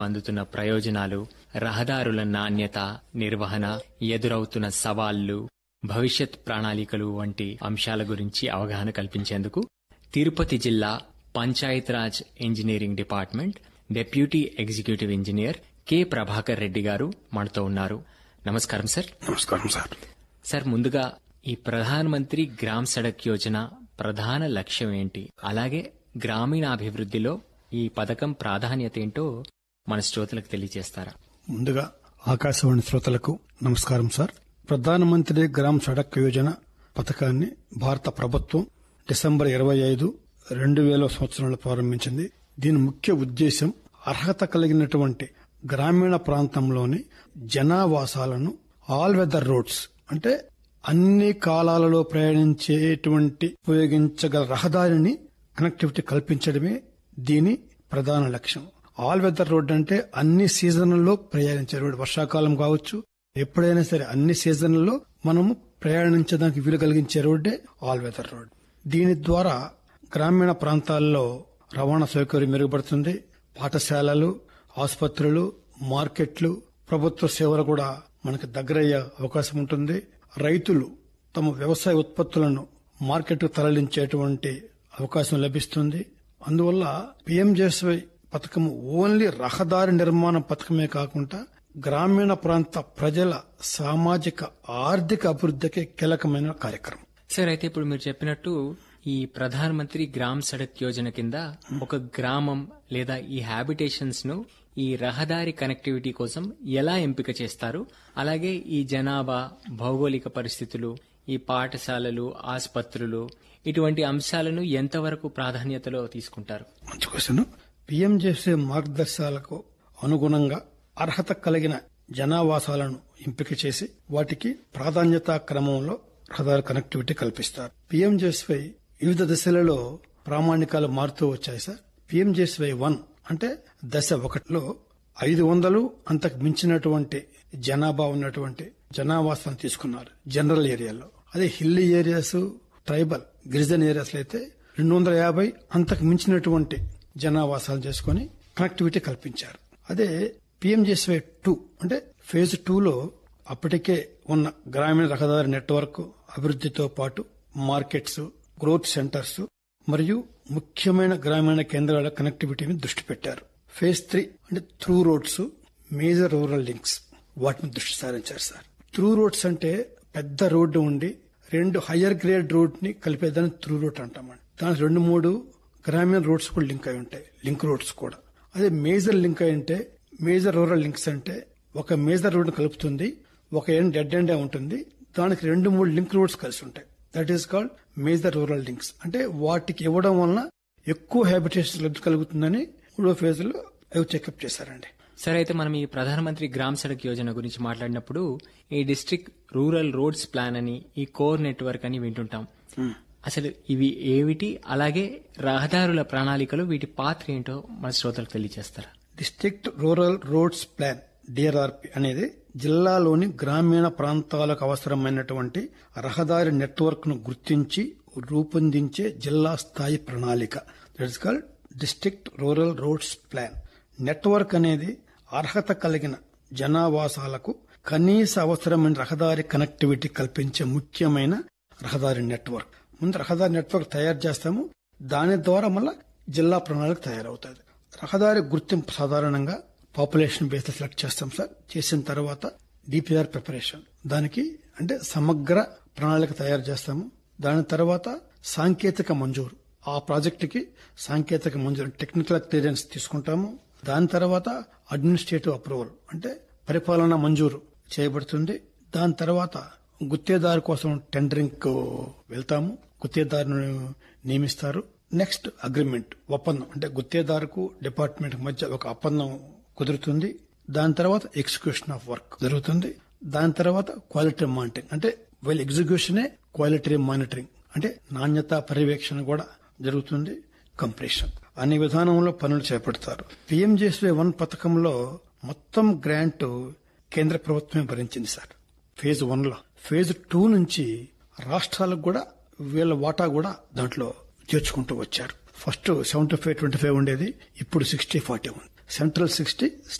అందుతున్న ప్రయోజనాలు రహదారుల నాణ్యత నిర్వహణ ఎదురవుతున్న సవాళ్లు భవిష్యత్ ప్రణాళికలు వంటి అంశాల గురించి అవగాహన కల్పించేందుకు తిరుపతి జిల్లా Panchayat Raj engineering department deputy executive engineer K Prabhakar Reddy గారు మనతో ఉన్నారు నమస్కారం సార్ నమస్కారం సార్ సార్ ముందుగా ఈ ప్రధాన మంత్రి గ్రామ్ సడక్ యోజన ప్రధాన లక్ష్యం ఏంటి అలాగే గ్రామీణాభివృద్ధిలో ఈ పథకం ప్రాధాన్యత ఏంటో మన శ్రోతలకు తెలియజేస్తారా ముందుగా ఆకాశవాణి శ్రోతలకు నమస్కారం సార్ ప్రధానమంత్రి గ్రామ్ సడక్ యోజన పథకాన్ని భారత ప్రభుత్వం డిసెంబర్ ఇరవై ఐదు రెండు వేల సంవత్సరంలో ప్రారంభించింది దీని ముఖ్య ఉద్దేశం అర్హత కలిగినటువంటి గ్రామీణ ప్రాంతంలోని జనావాసాలను ఆల్ వెదర్ రోడ్స్ అంటే అన్ని కాలాలలో ప్రయాణించేటువంటి ఉపయోగించగల రహదారిని కనెక్టివిటీ కల్పించడమే దీని ప్రధాన లక్ష్యం ఆల్ వెదర్ రోడ్ అంటే అన్ని సీజన్లలో ప్రయాణించే రోడ్ వర్షాకాలం కావచ్చు ఎప్పుడైనా సరే అన్ని సీజన్లలో మనము ప్రయాణించడానికి వీలు కలిగించే రోడ్డే ఆల్ వెదర్ రోడ్ దీని ద్వారా గ్రామీణ ప్రాంతాల్లో రవాణా సౌకర్యం మెరుగుపడుతుంది పాఠశాలలు ఆసుపత్రులు మార్కెట్లు ప్రభుత్వ సేవలు కూడా మనకు దగ్గరయ్యే అవకాశం ఉంటుంది రైతులు తమ వ్యవసాయ ఉత్పత్తులను మార్కెట్కు తరలించేటువంటి అవకాశం లభిస్తుంది అందువల్ల పిఎంజేఎస్వై పథకం ఓన్లీ రహదారి నిర్మాణ పథకమే కాకుండా గ్రామీణ ప్రాంత ప్రజల సామాజిక ఆర్థిక అభివృద్ధికి కీలకమైన కార్యక్రమం సార్ అయితే ఇప్పుడు మీరు చెప్పినట్టు ఈ ప్రధాన మంత్రి గ్రామ్ సడక్ యోజన కింద ఒక గ్రామం లేదా ఈ హ్యాబిటేషన్స్ ను ఈ రహదారి కనెక్టివిటీ కోసం ఎలా ఎంపిక చేస్తారు అలాగే ఈ జనాభా భౌగోళిక పరిస్థితులు ఈ పాఠశాలలు ఆసుపత్రులు ఇటువంటి అంశాలను ఎంతవరకు ప్రాధాన్యతలో తీసుకుంటారు మంచి క్వశ్చన్ పిఎంజేసీ మార్గదర్శకాలకు అనుగుణంగా అర్హత కలిగిన జనావాసాలను ఎంపిక చేసి వాటికి ప్రాధాన్యతా క్రమంలో రహదారి కనెక్టివిటీ కల్పిస్తారు పిఎంజేఎస్వై వివిధ దశలలో ప్రామాణికాలు మారుతూ వచ్చాయి సార్ పిఎంజేఎస్వై వన్ అంటే దశ ఒకటిలో ఐదు వందలు అంతకు మించినటువంటి జనాభా ఉన్నటువంటి జనావాసాన్ని తీసుకున్నారు జనరల్ ఏరియాలో అదే హిల్లీ ఏరియాస్ ట్రైబల్ గిరిజన ఏరియాస్ అయితే రెండు వందల యాభై అంతకు మించినటువంటి జనావాసాలు చేసుకుని కనెక్టివిటీ కల్పించారు అదే పిఎంజేఎస్వై టూ అంటే ఫేజ్ టూలో అప్పటికే ఉన్న గ్రామీణ రహదారి నెట్వర్క్ అభివృద్ధితో పాటు మార్కెట్స్ గ్రోత్ సెంటర్స్ మరియు ముఖ్యమైన గ్రామీణ కేంద్రాల కనెక్టివిటీని దృష్టి పెట్టారు ఫేజ్ త్రీ అంటే through roads major rural links వాటిని దృష్టి సారించారు సార్ త్రూ రోడ్స్ అంటే పెద్ద రోడ్డు ఉండి రెండు హయ్యర్ గ్రేడ్ రోడ్ ని కలిపేదాన్ని త్రూ రోడ్ అంటామండి దానికి రెండు మూడు గ్రామీణ రోడ్స్ కూడా లింక్ అయి ఉంటాయి లింక్ రోడ్స్ కూడా అదే మేజర్ లింక్ అయి ఉంటే మేజర్ రూరల్ లింక్స్ అంటే ఒక మేజర్ రోడ్ కలుపుతుంది ఒక ఎండ్ డెడ్ ఎండ్ ఉంటుంది దానికి రెండు మూడు లింక్ రోడ్స్ కలిసి ఉంటాయి that is called major rural links అంటే వాటికి ఇవ్వడం వలన ఎక్కువ హ్యాబిటేషన్ లబ్ధి కలుగుతుందని మూడో ఫేజ్ లో అవి చెకప్ చేశారండి సరే అయితే మనం ఈ ప్రధానమంత్రి గ్రామ్ సడక్ యోజన గురించి మాట్లాడినప్పుడు ఈ డిస్ట్రిక్ట్ రూరల్ రోడ్స్ ప్లాన్ అని ఈ కోర్ నెట్వర్క్ అని వింటుంటాం అసలు ఇవి ఏమిటి అలాగే రహదారుల ప్రణాళికలు వీటి పాత్ర ఏంటో మన శ్రోతలకు తెలియజేస్తారా district rural roads plan DRRP అనేది జిల్లాలోని గ్రామీణ ప్రాంతాలకు అవసరమైనటువంటి రహదారి నెట్వర్క్ ను గుర్తించి రూపొందించే జిల్లా స్థాయి ప్రణాళిక that is called district rural roads plan network అనేది అర్హత కలిగిన జనావాసాలకు కనీస అవసరమైన రహదారి కనెక్టివిటీ కల్పించే ముఖ్యమైన రహదారి నెట్వర్క్ ముందు రహదారి నెట్వర్క్ తయారు చేస్తాము దాని ద్వారా మళ్ళా జిల్లా ప్రణాళిక తయారవుతుంది రహదారి గుర్తింపు సాధారణంగా పాపులేషన్ బేస్ సెలెక్ట్ చేస్తాం సార్ చేసిన తర్వాత డిపిఆర్ ప్రిపరేషన్ దానికి అంటే సమగ్ర ప్రణాళిక తయారు చేస్తాము దాని తర్వాత సాంకేతిక మంజూరు ఆ ప్రాజెక్టుకి సాంకేతిక మంజూరు టెక్నికల్ క్లియరెన్స్ తీసుకుంటాము దాని తర్వాత అడ్మినిస్ట్రేటివ్ అప్రూవల్ అంటే పరిపాలన మంజూరు చేయబడుతుంది దాని తర్వాత గుత్తేదారు కోసం టెండరింగ్ వెళ్తాము గుత్తేదారును నియమిస్తారు నెక్స్ట్ అగ్రిమెంట్ ఒప్పందం అంటే గుత్తేదారుకు డిపార్ట్మెంట్ మధ్య ఒక ఒప్పందం కుదురుతుంది దాని తర్వాత ఎగ్జిక్యూషన్ ఆఫ్ వర్క్ జరుగుతుంది దాని తర్వాత క్వాలిటీ మానిటరింగ్ అంటే వీళ్ళ ఎగ్జిక్యూషనే క్వాలిటీ మానిటరింగ్ అంటే నాణ్యత పర్యవేక్షణ కూడా జరుగుతుంది కంప్లీషన్ అన్ని విధానంలో పనులు చేపడతారు పిఎంజేఎస్వై వన్ పథకంలో మొత్తం గ్రాంట్ కేంద్ర ప్రభుత్వమే భరించింది సార్ ఫేజ్ వన్ లో ఫేజ్ టూ నుంచి రాష్ట్రాలకు కూడా వీళ్ళ వాటా కూడా దాంట్లో చేర్చుకుంటూ వచ్చారు first seventy five twenty five ఉండేది ఇప్పుడు సిక్స్టీ ఫార్టీ ఉంది సెంట్రల్ సిక్స్టీ